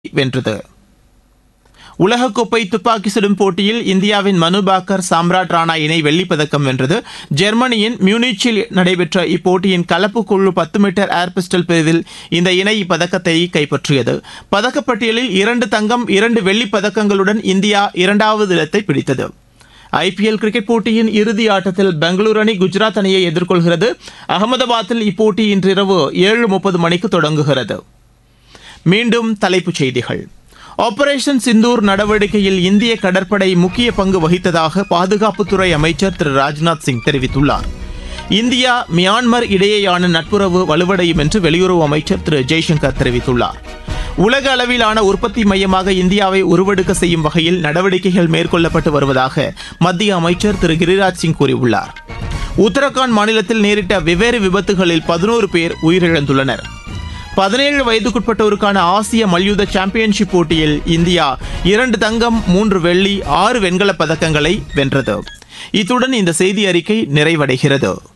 வென்றது உலகக்கோப்பை துப்பாக்கி சுடும் போட்டியில் இந்தியாவின் மனு பாக்கர் சாம்ராட் ராணா இணை வெள்ளிப்பதக்கம் வென்றது ஜெர்மனியின் மியூனிச்சில் நடைபெற்ற இப்போட்டியின் கலப்பு குழு பத்து மீட்டர் ஏர் பிஸ்டல் பிரிவில் இந்த இணை இப்பதக்கத்தை கைப்பற்றியது பதக்கப்பட்டியலில் இரண்டு தங்கம் இரண்டு வெள்ளிப் பதக்கங்களுடன் இந்தியா இரண்டாவது இடத்தை பிடித்தது ஐபிஎல் கிரிக்கெட் போட்டியின் இறுதி ஆட்டத்தில் பெங்களூரு அணி குஜராத் அணியை எதிர்கொள்கிறது அகமதாபாத்தில் இப்போட்டி இன்றிரவு ஏழு முப்பது மணிக்கு தொடங்குகிறது மீண்டும் தலைப்புச் செய்திகள் ஆபரேஷன் சிந்தூர் நடவடிக்கையில் இந்திய கடற்படை முக்கிய பங்கு வகித்ததாக பாதுகாப்புத்துறை அமைச்சர் திரு ராஜ்நாத் சிங் தெரிவித்துள்ளார் இந்தியா மியான்மர் இடையேயான நட்புறவு வலுவடையும் என்று வெளியுறவு அமைச்சர் திரு ஜெய்சங்கர் தெரிவித்துள்ளார் உலக அளவிலான உற்பத்தி மையமாக இந்தியாவை உருவெடுக்க செய்யும் வகையில் நடவடிக்கைகள் மேற்கொள்ளப்பட்டு வருவதாக மத்திய அமைச்சர் திரு கிரிராஜ் சிங் கூறியுள்ளார் உத்தரகாண்ட் மாநிலத்தில் நேரிட்ட வெவ்வேறு விபத்துகளில் பதினோரு பேர் உயிரிழந்துள்ளனர் பதினேழு வயதுக்குட்பட்டோருக்கான ஆசிய மல்யுத்த சாம்பியன்ஷிப் போட்டியில் இந்தியா இரண்டு தங்கம் மூன்று வெள்ளி ஆறு வெண்கலப் பதக்கங்களை வென்றது இத்துடன் இந்த செய்தி அறிக்கை நிறைவடைகிறது